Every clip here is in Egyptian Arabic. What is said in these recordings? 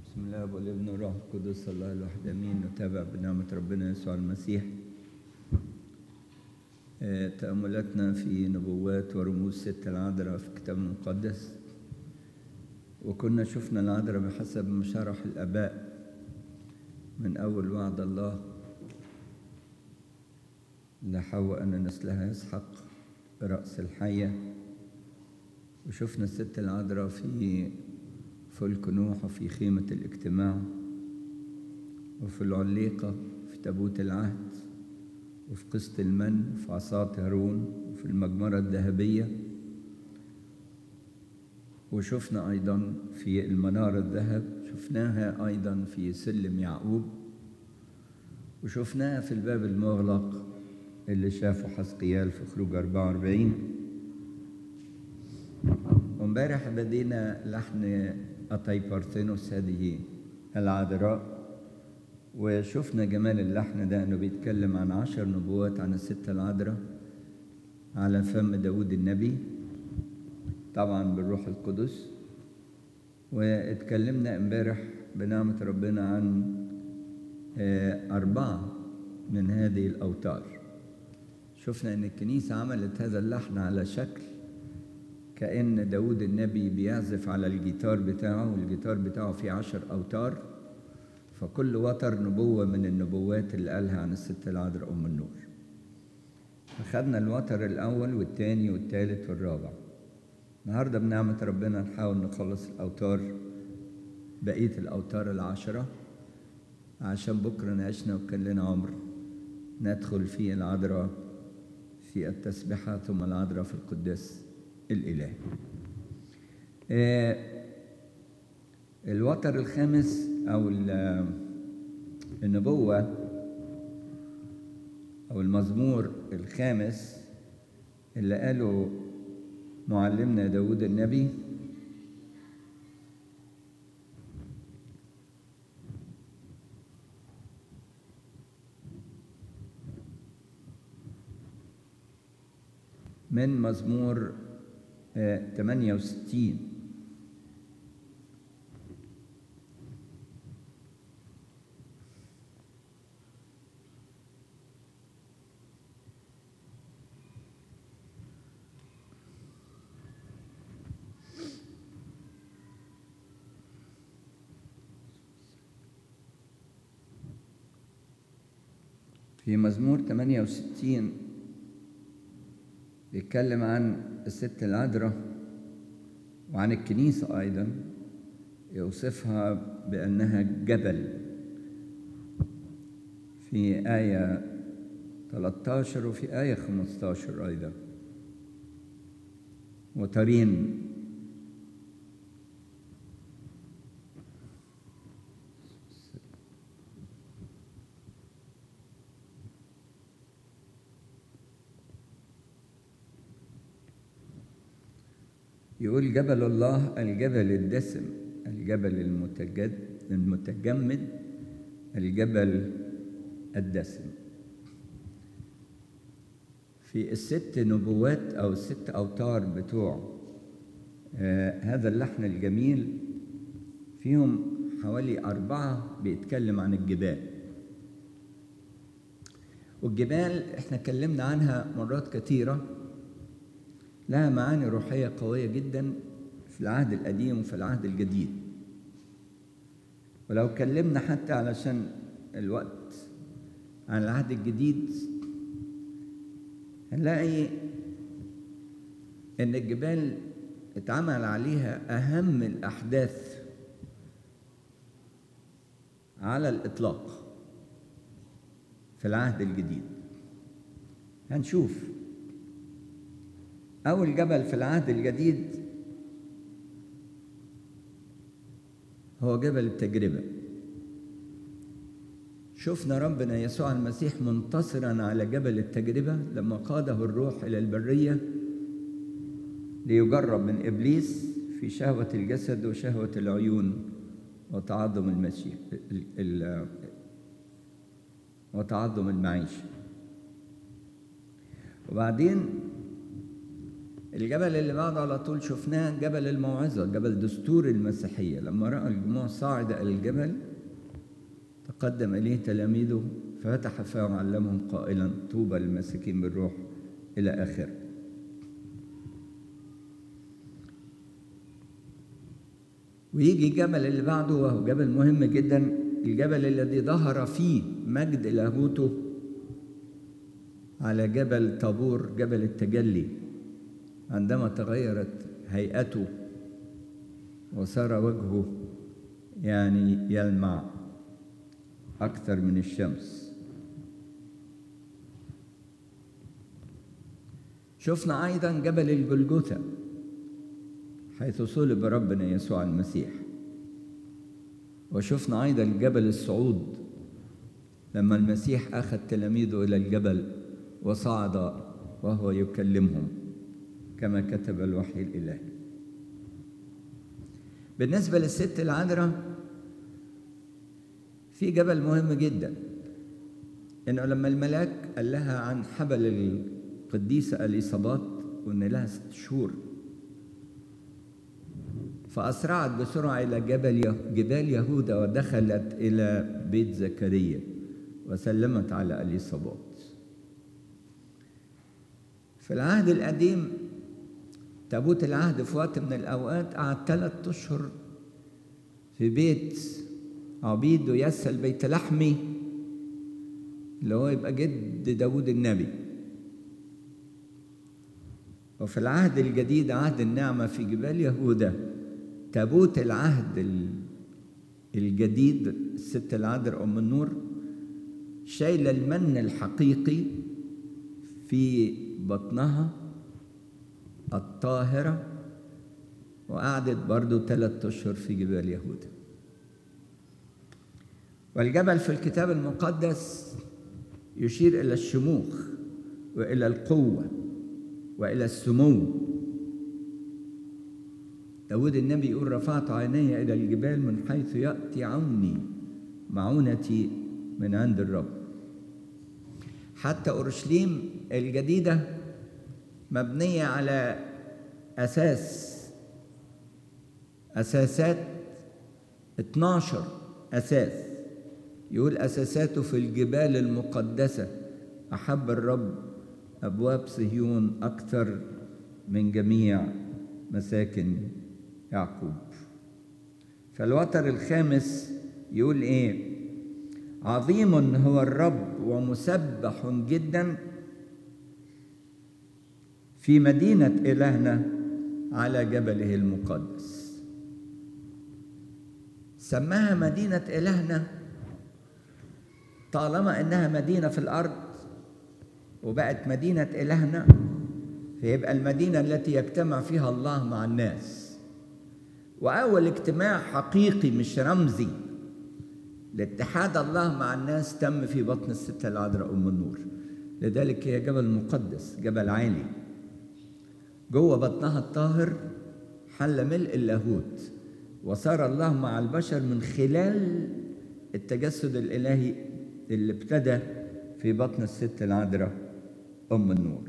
بسم الله والابن والروح القدس الله الواحد امين نتابع بنعمه ربنا يسوع المسيح آه، تأملاتنا في نبوات ورموز ست العذراء في الكتاب المقدس وكنا شفنا العذراء بحسب ما شرح الآباء من أول وعد الله لحواء أن نسلها يسحق رأس الحية وشفنا الست العذراء في فلك نوح وفي خيمة الاجتماع وفي العليقة في تابوت العهد وفي قسط المن وفي عصا هارون وفي المجمرة الذهبية وشفنا أيضا في المنارة الذهب شفناها أيضا في سلم يعقوب وشفناها في الباب المغلق اللي شافه حسقيال في خروج 44 وامبارح بدينا لحن أطي بارثينوس هذه العذراء وشفنا جمال اللحن ده انه بيتكلم عن عشر نبوات عن الست العذراء على فم داود النبي طبعا بالروح القدس واتكلمنا امبارح بنعمة ربنا عن أربعة من هذه الأوتار شفنا إن الكنيسة عملت هذا اللحن على شكل كأن داود النبي بيعزف على الجيتار بتاعه والجيتار بتاعه فيه عشر أوتار فكل وتر نبوة من النبوات اللي قالها عن الست العذراء أم النور أخذنا الوتر الأول والثاني والثالث والرابع النهاردة بنعمة ربنا نحاول نخلص الأوتار بقية الأوتار العشرة عشان بكرة نعيشنا وكان لنا عمر ندخل في العذراء في التسبحة ثم العذراء في القداس الإلهي آه الوتر الخامس أو النبوة أو المزمور الخامس اللي قاله معلمنا داود النبي من مزمور 68 في مزمور 68 بيتكلم عن الست العذراء وعن الكنيسة أيضا يوصفها بأنها جبل في آية 13 وفي آية 15 أيضا وترين يقول جبل الله الجبل الدسم الجبل المتجد المتجمد الجبل الدسم في الست نبوات او الست اوتار بتوع آه هذا اللحن الجميل فيهم حوالي أربعة بيتكلم عن الجبال والجبال احنا اتكلمنا عنها مرات كثيره لها معاني روحية قوية جدا في العهد القديم وفي العهد الجديد ولو اتكلمنا حتى علشان الوقت عن العهد الجديد هنلاقي ان الجبال اتعمل عليها اهم الاحداث على الاطلاق في العهد الجديد هنشوف أول جبل في العهد الجديد هو جبل التجربة شفنا ربنا يسوع المسيح منتصرا على جبل التجربة لما قاده الروح إلى البرية ليجرب من إبليس في شهوة الجسد وشهوة العيون وتعظم المسيح وتعظم المعيشة وبعدين الجبل اللي بعده على طول شفناه جبل الموعظة جبل دستور المسيحية لما رأى الجموع صاعد الجبل تقدم إليه تلاميذه ففتح فاه وعلمهم قائلا طوبى للمساكين بالروح إلى آخره ويجي الجبل اللي بعده وهو جبل مهم جدا الجبل الذي ظهر فيه مجد لاهوته على جبل طابور جبل التجلي عندما تغيرت هيئته وصار وجهه يعني يلمع أكثر من الشمس شفنا أيضا جبل الجلجثة حيث صلب ربنا يسوع المسيح وشفنا أيضا جبل الصعود لما المسيح أخذ تلاميذه إلى الجبل وصعد وهو يكلمهم كما كتب الوحي الإلهي بالنسبة للست العذراء في جبل مهم جدا إنه لما الملاك قال لها عن حبل القديسة اليصابات وإن لها ست شهور فأسرعت بسرعة إلى جبل جبال يهوذا ودخلت إلى بيت زكريا وسلمت على اليصابات في العهد القديم تابوت العهد في وقت من الأوقات قعد ثلاثة أشهر في بيت عبيد ويسل بيت لحمي اللي هو يبقى جد داود النبي وفي العهد الجديد عهد النعمة في جبال يهوذا تابوت العهد الجديد الست العذراء أم النور شايل المن الحقيقي في بطنها الطاهرة وقعدت برضو ثلاثة أشهر في جبال يهوذا والجبل في الكتاب المقدس يشير إلى الشموخ وإلى القوة وإلى السمو داود النبي يقول رفعت عيني إلى الجبال من حيث يأتي عوني معونتي من عند الرب حتى أورشليم الجديدة مبنية على أساس أساسات 12 أساس يقول أساساته في الجبال المقدسة أحب الرب أبواب صهيون أكثر من جميع مساكن يعقوب فالوتر الخامس يقول إيه عظيم هو الرب ومسبح جدا في مدينة إلهنا على جبله المقدس سماها مدينة إلهنا طالما إنها مدينة في الأرض وبقت مدينة إلهنا فيبقى المدينة التي يجتمع فيها الله مع الناس وأول اجتماع حقيقي مش رمزي لاتحاد الله مع الناس تم في بطن الستة العذراء أم النور لذلك هي جبل مقدس جبل عالي جوه بطنها الطاهر حل ملء اللاهوت وصار الله مع البشر من خلال التجسد الإلهي اللي ابتدى في بطن الست العذراء أم النور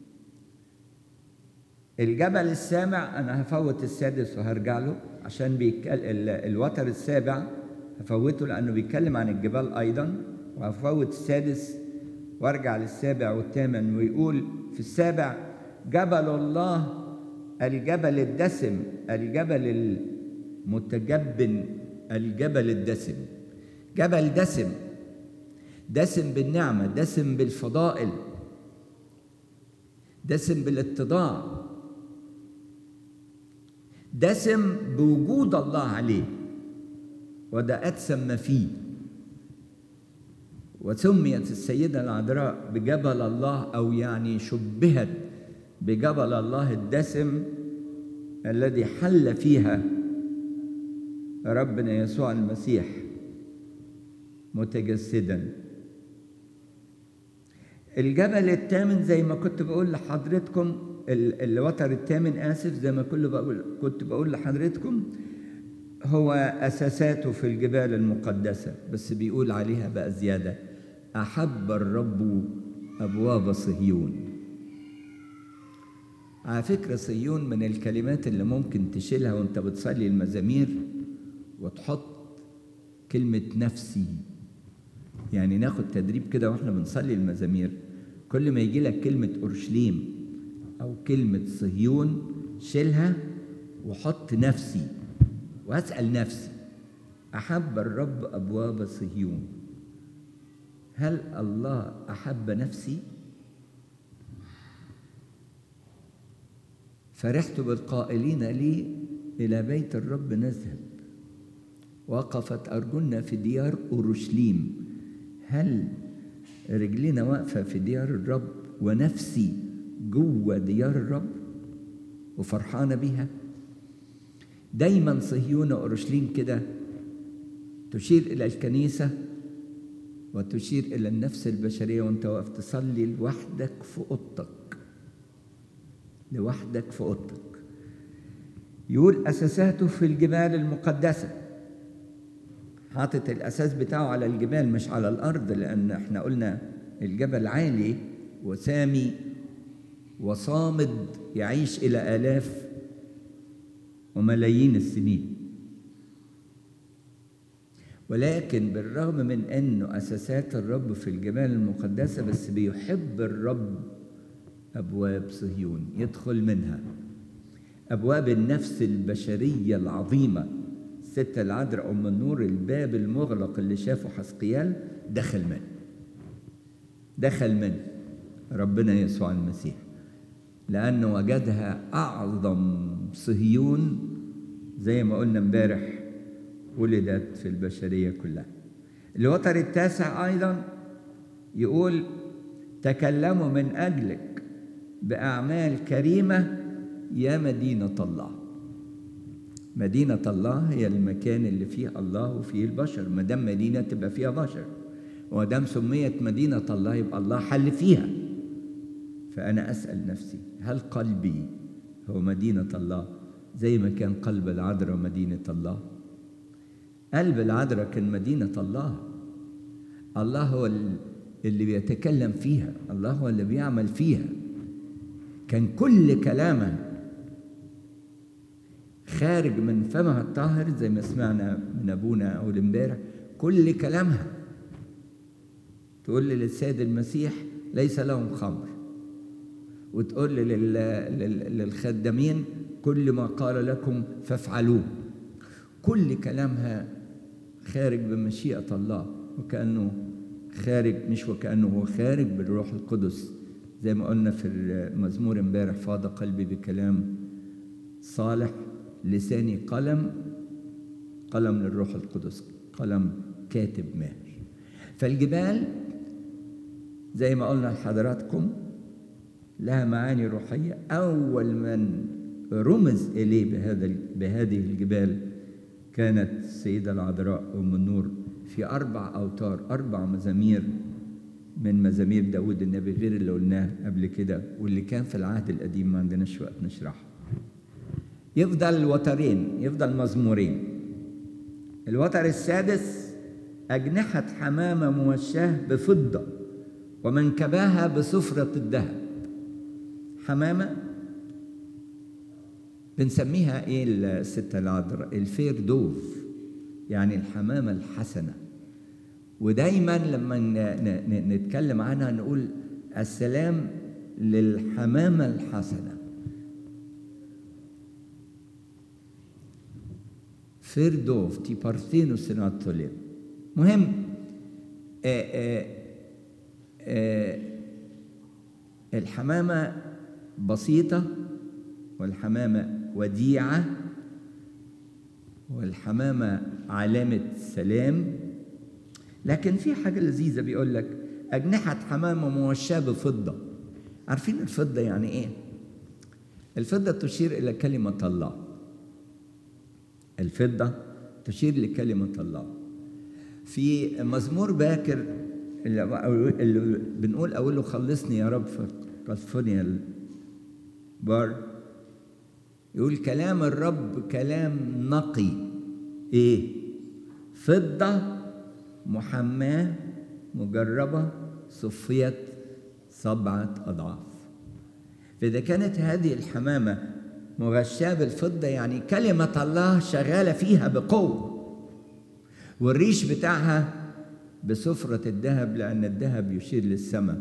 الجبل السابع أنا هفوت السادس وهرجع له عشان بيتكلم الوتر السابع هفوته لأنه بيتكلم عن الجبال أيضا وهفوت السادس وارجع للسابع والثامن ويقول في السابع جبل الله الجبل الدسم الجبل المتجبن الجبل الدسم جبل دسم دسم بالنعمة دسم بالفضائل دسم بالاتضاع دسم بوجود الله عليه وده أدسم ما فيه وسميت السيدة العذراء بجبل الله أو يعني شبهت بجبل الله الدسم الذي حل فيها ربنا يسوع المسيح متجسدا الجبل الثامن زي ما كنت بقول لحضرتكم الوتر الثامن اسف زي ما كل بقول كنت بقول لحضرتكم هو اساساته في الجبال المقدسه بس بيقول عليها بقى زياده احب الرب ابواب صهيون على فكرة صهيون من الكلمات اللي ممكن تشيلها وانت بتصلي المزامير وتحط كلمة نفسي يعني ناخد تدريب كده واحنا بنصلي المزامير كل ما يجي لك كلمة أورشليم أو كلمة صهيون شيلها وحط نفسي وأسأل نفسي أحب الرب أبواب صهيون هل الله أحب نفسي؟ فرحت بالقائلين لي إلى بيت الرب نذهب وقفت أرجلنا في ديار أورشليم هل رجلنا واقفة في ديار الرب ونفسي جوه ديار الرب وفرحانة بيها دايما صهيون أورشليم كده تشير إلى الكنيسة وتشير إلى النفس البشرية وأنت واقف تصلي لوحدك في أوضتك لوحدك في أوضتك يقول أساساته في الجبال المقدسة حاطط الأساس بتاعه على الجبال مش على الأرض لأن احنا قلنا الجبل عالي وسامي وصامد يعيش إلى آلاف وملايين السنين ولكن بالرغم من أنه أساسات الرب في الجبال المقدسة بس بيحب الرب أبواب صهيون يدخل منها أبواب النفس البشرية العظيمة الست العذراء أم النور الباب المغلق اللي شافه حسقيال دخل منه دخل منه ربنا يسوع المسيح لأنه وجدها أعظم صهيون زي ما قلنا امبارح ولدت في البشرية كلها الوتر التاسع أيضا يقول تكلموا من أجلك بأعمال كريمة يا مدينة الله مدينة الله هي المكان اللي فيه الله وفيه البشر ما دام مدينة تبقى فيها بشر وما دام سميت مدينة الله يبقى الله حل فيها فأنا أسأل نفسي هل قلبي هو مدينة الله زي ما كان قلب العذراء مدينة الله قلب العذراء كان مدينة الله الله هو اللي بيتكلم فيها الله هو اللي بيعمل فيها كان كل كلامها خارج من فمها الطاهر زي ما سمعنا من ابونا اول امبارح كل كلامها تقول للسيد المسيح ليس لهم خمر وتقول للخدامين كل ما قال لكم فافعلوه كل كلامها خارج بمشيئة الله وكأنه خارج مش وكأنه هو خارج بالروح القدس زي ما قلنا في المزمور امبارح فاض قلبي بكلام صالح لساني قلم قلم للروح القدس قلم كاتب ماهر فالجبال زي ما قلنا لحضراتكم لها معاني روحية أول من رمز إليه بهذا بهذه الجبال كانت السيدة العذراء أم النور في أربع أوتار أربع مزامير من مزامير داود النبي غير اللي قلناه قبل كده واللي كان في العهد القديم ما عندناش وقت نشرحه يفضل وترين يفضل مزمورين الوتر السادس أجنحة حمامة موشاة بفضة ومنكباها بصفرة الذهب حمامة بنسميها ايه الستة العذراء الفير دوف يعني الحمامة الحسنة ودايما لما نتكلم عنها نقول السلام للحمامة الحسنة فيردوف تي بارثينو سيناتوليم مهم آآ آآ آآ الحمامة بسيطة والحمامة وديعة والحمامة علامة سلام لكن في حاجة لذيذة بيقول لك أجنحة حمامة موشاة بفضة عارفين الفضة يعني إيه؟ الفضة تشير إلى كلمة الله الفضة تشير لكلمة الله في مزمور باكر اللي بنقول أقول له خلصني يا رب في كاليفورنيا البار يقول كلام الرب كلام نقي ايه فضة محماة مجربة صفيت سبعة أضعاف فإذا كانت هذه الحمامة مغشاة بالفضة يعني كلمة الله شغالة فيها بقوة والريش بتاعها بسفرة الذهب لأن الذهب يشير للسماء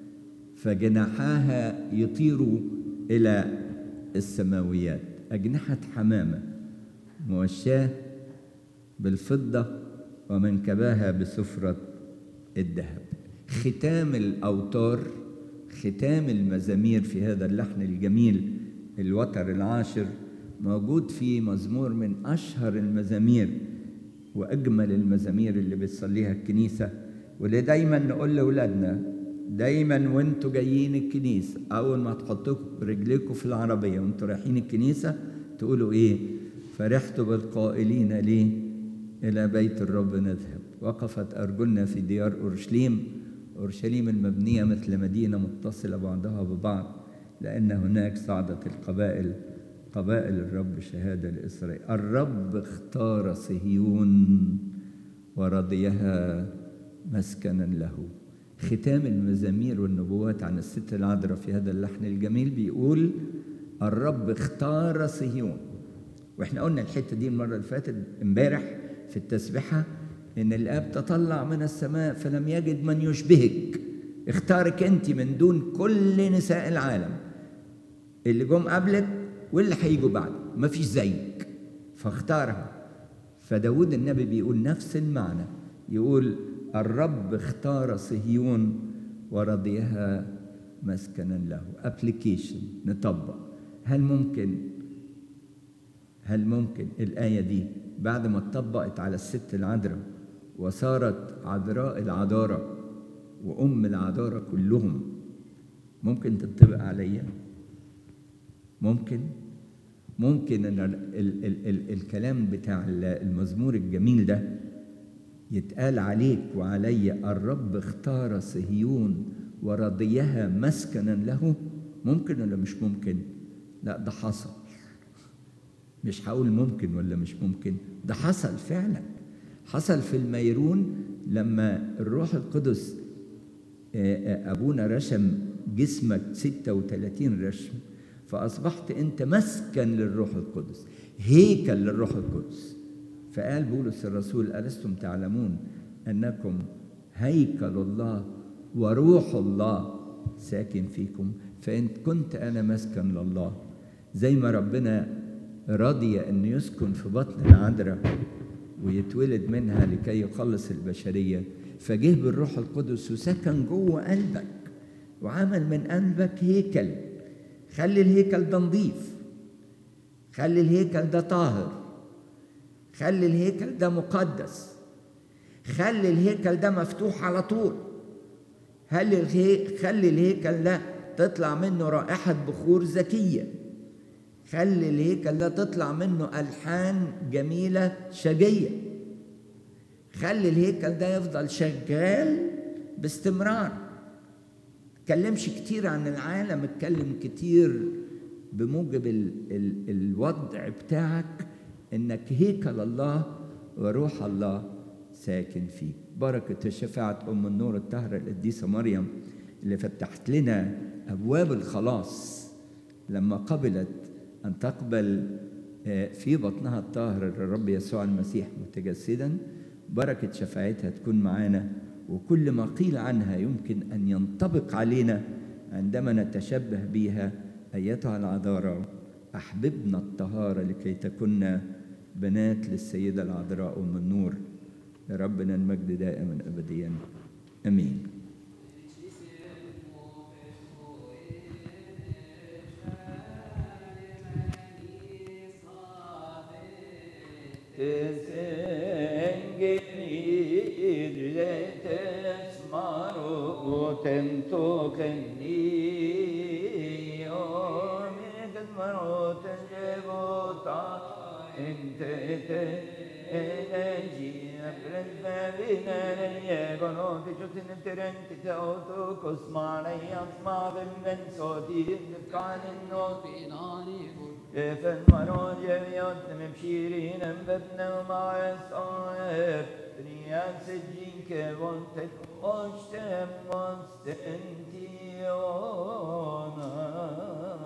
فجناحاها يطيروا إلى السماويات أجنحة حمامة موشاة بالفضة ومنكباها بسفرة الذهب ختام الأوتار ختام المزامير في هذا اللحن الجميل الوتر العاشر موجود في مزمور من أشهر المزامير وأجمل المزامير اللي بتصليها الكنيسة واللي دايما نقول لأولادنا دايما وانتوا جايين الكنيسة أول ما تحطوا رجليكم في العربية وانتوا رايحين الكنيسة تقولوا إيه فرحت بالقائلين ليه إلى بيت الرب نذهب وقفت أرجلنا في ديار أورشليم أورشليم المبنية مثل مدينة متصلة بعضها ببعض لأن هناك صعدت القبائل قبائل الرب شهادة لإسرائيل الرب اختار صهيون ورضيها مسكنا له ختام المزامير والنبوات عن الست العذراء في هذا اللحن الجميل بيقول الرب اختار صهيون واحنا قلنا الحته دي المره اللي فاتت امبارح في التسبيحه ان الاب تطلع من السماء فلم يجد من يشبهك اختارك انت من دون كل نساء العالم اللي جم قبلك واللي هيجوا بعد ما فيش زيك فاختارها فداود النبي بيقول نفس المعنى يقول الرب اختار صهيون ورضيها مسكنا له ابلكيشن نطبق هل ممكن هل ممكن الآية دي بعد ما اتطبقت على الست العذراء وصارت عذراء العذارة وأم العذارة كلهم ممكن تنطبق عليا ممكن ممكن ان ال ال ال ال الكلام بتاع المزمور الجميل ده يتقال عليك وعلي الرب اختار صهيون ورضيها مسكنا له ممكن ولا مش ممكن لا ده حصل مش هقول ممكن ولا مش ممكن ده حصل فعلا حصل في الميرون لما الروح القدس ابونا رشم جسمك 36 رشم فاصبحت انت مسكن للروح القدس هيكل للروح القدس فقال بولس الرسول ألستم تعلمون أنكم هيكل الله وروح الله ساكن فيكم فإن كنت أنا مسكن لله زي ما ربنا رضي أن يسكن في بطن العذراء ويتولد منها لكي يخلص البشرية فجه بالروح القدس وسكن جوه قلبك وعمل من قلبك هيكل خلي الهيكل ده نظيف خلي الهيكل ده طاهر خلي الهيكل ده مقدس خلي الهيكل ده مفتوح على طول خلي الهي... خلي الهيكل ده تطلع منه رائحة بخور زكية خلي الهيكل ده تطلع منه ألحان جميلة شجية خلي الهيكل ده يفضل شغال باستمرار اتكلمش كتير عن العالم اتكلم كتير بموجب ال... ال... الوضع بتاعك انك هيكل الله وروح الله ساكن فيك بركة شفاعة أم النور الطاهرة القديسة مريم اللي فتحت لنا أبواب الخلاص لما قبلت أن تقبل في بطنها الطاهر الرب يسوع المسيح متجسدا بركة شفاعتها تكون معانا وكل ما قيل عنها يمكن أن ينطبق علينا عندما نتشبه بها أيتها العذارى أحببنا الطهارة لكي تكن بنات للسيدة العذراء أم النور لربنا المجد دائما أبديا أمين Efendim var cemiyat mebşirin embetne ma esayer Riyas cinke vontek oştem mastentiyona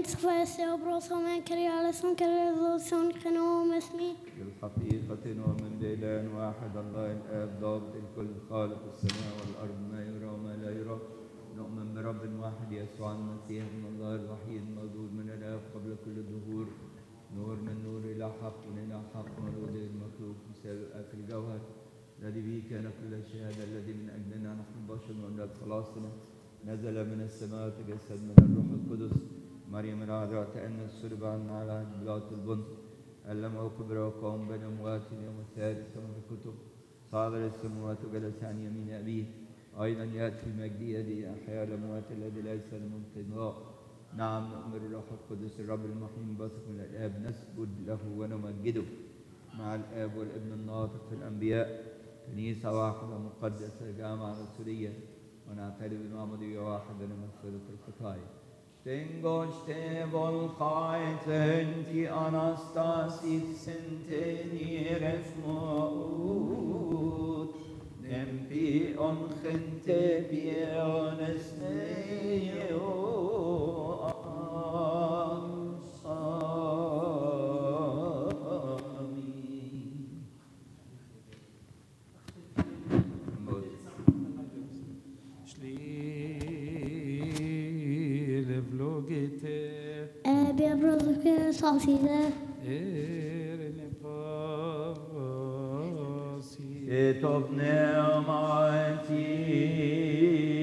Fäste och brosomen Kyrie som Kyrie som Genom اسمي بالحقيقة نؤمن بإله واحد الله الآب ضابط الكل خالق السماء والأرض ما يرى وما لا يرى نؤمن برب واحد يسوع المسيح ابن الله الوحيد مولود من الآب قبل كل الدهور نور من نور إلى حق إلى حق مولود المخلوق مساوي في الجوهر الذي به كان كل شيء هذا الذي من أجلنا نحن بشر من أجل خلاصنا نزل من السماء وتجسد من الروح القدس مريم العذراء تأنس صلب عنا على بلاط البنط علمه كبر وقوم بين أموات اليوم الثالث كما في الكتب صعد للسماوات وجلس عن يمين أبيه أيضا يأتي في مجد يدي أحياء الأموات الذي ليس له انقضاء نعم نؤمر الروح القدس الرب المحيي بثق من الآب نسجد له ونمجده مع الآب والابن الناطق في الأنبياء كنيسة واحدة مقدسة جامعة رسولية ونعترف بمعمودية واحدة لمغفرة الخطايا Tengoște volcaitenti anastasis senteniref maut Nempi on gente biones neo Schlile vlogite أبي أبرزك صاصيدة erne pasi Et of pneumati